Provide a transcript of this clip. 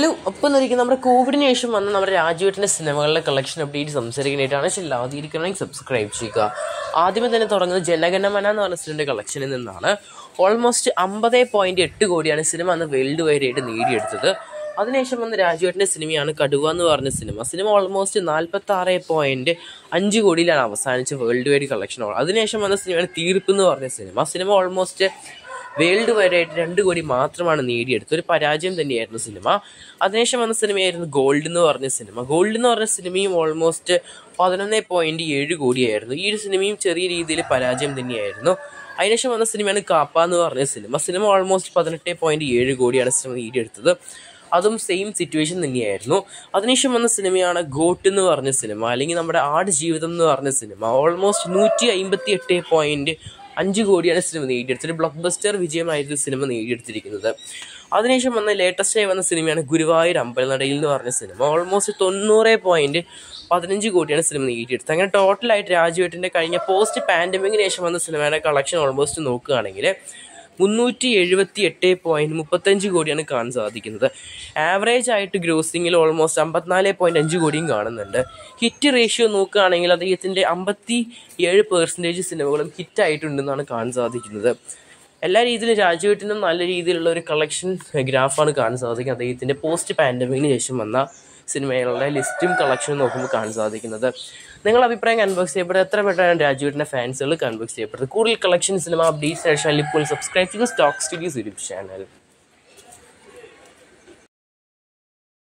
hello ഒപ്പം നിൽക്കുന്ന നമ്മുടെ കോവിഡിന് ശേഷം വന്ന നമ്മുടെ രാജുവേട്ടൻ്റെ സിനിമകളുടെ കളക്ഷൻ അപ്ഡേറ്റ് സംസാരിക്കാനായിട്ടാണ് ചില ആദ്യം സബ്സ്ക്രൈബ് ചെയ്യുക ആദ്യമേ തന്നെ തുടങ്ങുന്നത് ജനഗണമന എന്ന് പറഞ്ഞ സിനിമയുടെ കളക്ഷനിൽ നിന്നാണ് ഓൾമോസ്റ്റ് അമ്പത് പോയിന്റ് എട്ട് കോടിയാണ് സിനിമ അന്ന് വേൾഡ് വൈഡ് ആയിട്ട് നേടിയെടുത്തത് അതിനുശേഷം വന്ന രാജുവേട്ടൻ്റെ സിനിമയാണ് കടുവ എന്ന് പറഞ്ഞ സിനിമ സിനിമ ഓൾമോസ്റ്റ് നാൽപ്പത്തി ആറ് പോയിന്റ് അഞ്ച് കോടിയിലാണ് അവസാനിച്ച് വേൾഡ് വൈഡ് കളക്ഷൻ അതിനുശേഷം വന്ന സിനിമയാണ് തീർപ്പ് എന്ന് പറഞ്ഞ സിനിമ സിനിമ ഓൾമോസ്റ്റ് വേൾഡ് വൈഡ് ആയിട്ട് രണ്ട് കോടി മാത്രമാണ് നേടിയെടുത്തത് ഒരു പരാജയം തന്നെയായിരുന്നു സിനിമ അതിനുശേഷം വന്ന സിനിമയായിരുന്നു ഗോൾഡ് എന്ന് പറഞ്ഞ സിനിമ ഗോൾഡ് എന്ന് പറഞ്ഞ സിനിമയും ഓൾമോസ്റ്റ് പതിനൊന്ന് പോയിന്റ് ഏഴ് കോടിയായിരുന്നു ഈ ഒരു സിനിമയും ചെറിയ രീതിയിൽ പരാജയം തന്നെയായിരുന്നു അതിനുശേഷം വന്ന സിനിമയാണ് കാപ്പ എന്ന് പറഞ്ഞ സിനിമ സിനിമ ഓൾമോസ്റ്റ് പതിനെട്ട് പോയിന്റ് ഏഴ് കോടിയാണ് സിനിമ നേടിയെടുത്തത് അതും സെയിം സിറ്റുവേഷൻ തന്നെയായിരുന്നു അതിനുശേഷം വന്ന സിനിമയാണ് ഗോട്ട് എന്ന് പറഞ്ഞ സിനിമ അല്ലെങ്കിൽ നമ്മുടെ ആട് ജീവിതം എന്ന് പറഞ്ഞ സിനിമ ഓൾമോസ്റ്റ് നൂറ്റി അമ്പത്തി എട്ട് പോയിന്റ് അഞ്ച് കോടിയാണ് സിനിമ നേടിയെടുത്തത് ഒരു ബ്ലോക്ക് ബസ്റ്റർ വിജയമായിരുന്നു സിനിമ നേടിയെടുത്തിരിക്കുന്നത് അതിനുശേഷം വന്ന ലേറ്റസ്റ്റ് ആയി വന്ന സിനിമയാണ് ഗുരുവായൂർ അമ്പലനടയിൽ എന്ന് പറഞ്ഞ സിനിമ ഓൾമോസ്റ്റ് തൊണ്ണൂറ് പോയിന്റ് പതിനഞ്ച് കോടിയാണ് സിനിമ നേടിയെടുത്തത് അങ്ങനെ ടോട്ടലായിട്ട് രാജുവേട്ടിൻ്റെ കഴിഞ്ഞ പോസ്റ്റ് പാൻഡമിക്കിന് ശേഷം വന്ന സിനിമയുടെ കളക്ഷൻ ഓൾമോസ്റ്റ് നോക്കുകയാണെങ്കിൽ മുന്നൂറ്റി എഴുപത്തി എട്ട് പോയിന്റ് മുപ്പത്തഞ്ച് കോടിയാണ് കാണാൻ സാധിക്കുന്നത് ആവറേജ് ആയിട്ട് ഗ്രോസിങ്ങിൽ ഓൾമോസ്റ്റ് അമ്പത്തിനാല് പോയിന്റ് അഞ്ച് കോടിയും കാണുന്നുണ്ട് ഹിറ്റ് റേഷ്യോ നോക്കുകയാണെങ്കിൽ അദ്ദേഹത്തിൻ്റെ അമ്പത്തി ഏഴ് പെർസെൻറ്റേജ് സിനിമകളും ഹിറ്റായിട്ടുണ്ടെന്നാണ് കാണാൻ സാധിക്കുന്നത് എല്ലാ രീതിയിലും രാജുവേട്ടിനും നല്ല രീതിയിലുള്ള ഒരു കളക്ഷൻ ഗ്രാഫാണ് കാണാൻ സാധിക്കുന്നത് അദ്ദേഹത്തിൻ്റെ പോസ്റ്റ് പാൻഡമിക്കിന് ശേഷം വന്ന സിനിമകളുടെ ലിസ്റ്റും കളക്ഷനും നോക്കുമ്പോൾ കാണാൻ സാധിക്കുന്നത് നിങ്ങളുടെ അഭിപ്രായം കൺവേഴ്സ് ചെയ്യപ്പെടുന്നത് എത്ര പെട്ടാണ് രാജുവേട്ടിൻ്റെ ഫാൻസുകൾ കൺവേഴ്സ് ചെയ്യപ്പെടുന്നത് കൂടുതൽ കളക്ഷൻ സിനിമ അപ്ഡേറ്റ്സ് ഇപ്പോൾ സബ്സ്ക്രൈബ് ചെയ്യുന്ന സ്റ്റോക്ക് സ്റ്റുഡിയോസ് യൂട്യൂബ് ചാനൽ